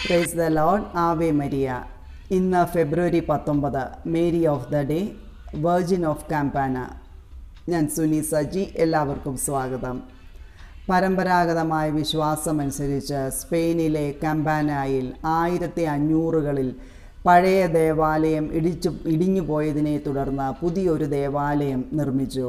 price the Lord ave Maria ഇന്ന് ഫെബ്രുവരി പത്തൊമ്പത് Mary of the day virgin of Campana ഞാൻ സുനി സജി എല്ലാവർക്കും സ്വാഗതം പരമ്പരാഗതമായ വിശ്വാസമനുസരിച്ച് സ്പെയിനിലെ കമ്പാനായിൽ ആയിരത്തി അഞ്ഞൂറുകളിൽ പഴയ ദേവാലയം ഇടിച്ചു ഇടിഞ്ഞു പോയതിനെ തുടർന്ന് പുതിയൊരു ദേവാലയം നിർമ്മിച്ചു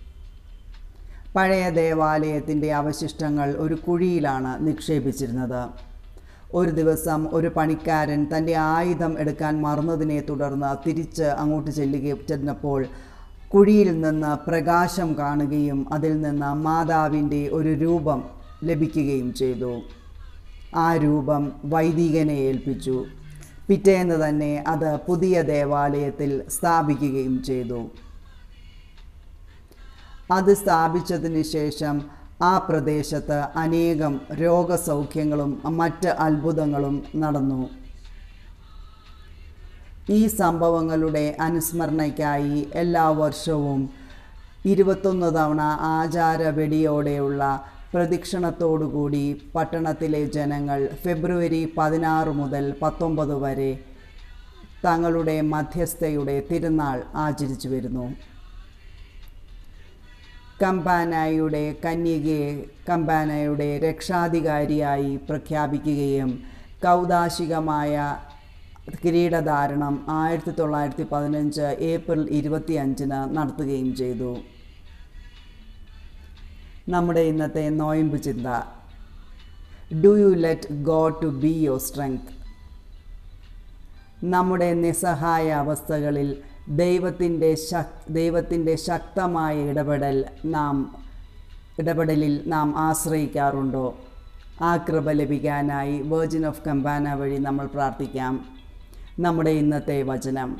പഴയ ദേവാലയത്തിൻ്റെ അവശിഷ്ടങ്ങൾ ഒരു കുഴിയിലാണ് നിക്ഷേപിച്ചിരുന്നത് ഒരു ദിവസം ഒരു പണിക്കാരൻ തൻ്റെ ആയുധം എടുക്കാൻ മറന്നതിനെ തുടർന്ന് തിരിച്ച് അങ്ങോട്ട് ചെല്ലുക ചെന്നപ്പോൾ കുഴിയിൽ നിന്ന് പ്രകാശം കാണുകയും അതിൽ നിന്ന് മാതാവിൻ്റെ ഒരു രൂപം ലഭിക്കുകയും ചെയ്തു ആ രൂപം വൈദികനെ ഏൽപ്പിച്ചു പിറ്റേന്ന് തന്നെ അത് പുതിയ ദേവാലയത്തിൽ സ്ഥാപിക്കുകയും ചെയ്തു അത് സ്ഥാപിച്ചതിന് ശേഷം ആ പ്രദേശത്ത് അനേകം രോഗസൗഖ്യങ്ങളും മറ്റ് അത്ഭുതങ്ങളും നടന്നു ഈ സംഭവങ്ങളുടെ അനുസ്മരണയ്ക്കായി എല്ലാ വർഷവും ഇരുപത്തൊന്ന് തവണ ആചാര വെടിയോടെയുള്ള പ്രദക്ഷിണത്തോടുകൂടി പട്ടണത്തിലെ ജനങ്ങൾ ഫെബ്രുവരി പതിനാറ് മുതൽ പത്തൊമ്പത് വരെ തങ്ങളുടെ മധ്യസ്ഥയുടെ തിരുനാൾ ആചരിച്ചു വരുന്നു കമ്പാനായുടെ കന്യകയെ കമ്പാനയുടെ രക്ഷാധികാരിയായി പ്രഖ്യാപിക്കുകയും കൗതാശികമായ കിരീടധാരണം ആയിരത്തി തൊള്ളായിരത്തി പതിനഞ്ച് ഏപ്രിൽ ഇരുപത്തി അഞ്ചിന് നടത്തുകയും ചെയ്തു നമ്മുടെ ഇന്നത്തെ നോയമ്പ് ചിന്ത do you let God to be your strength നമ്മുടെ നിസ്സഹായ അവസ്ഥകളിൽ ദൈവത്തിൻ്റെ ശക് ദൈവത്തിൻ്റെ ശക്തമായ ഇടപെടൽ നാം ഇടപെടലിൽ നാം ആശ്രയിക്കാറുണ്ടോ ആ കൃപ ലഭിക്കാനായി വേർജിൻ ഓഫ് കമ്പാന വഴി നമ്മൾ പ്രാർത്ഥിക്കാം നമ്മുടെ ഇന്നത്തെ വചനം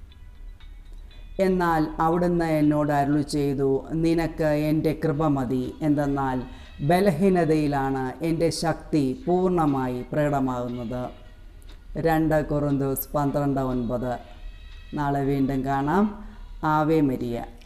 എന്നാൽ അവിടുന്ന് എന്നോട് അരുളി ചെയ്തു നിനക്ക് എൻ്റെ കൃപ മതി എന്തെന്നാൽ ബലഹീനതയിലാണ് എൻ്റെ ശക്തി പൂർണ്ണമായി പ്രകടമാകുന്നത് രണ്ട് കൊറുന്തോസ് പന്ത്രണ്ട് ഒൻപത് നാളെ വീണ്ടും കാണാം ആവേ മരിയ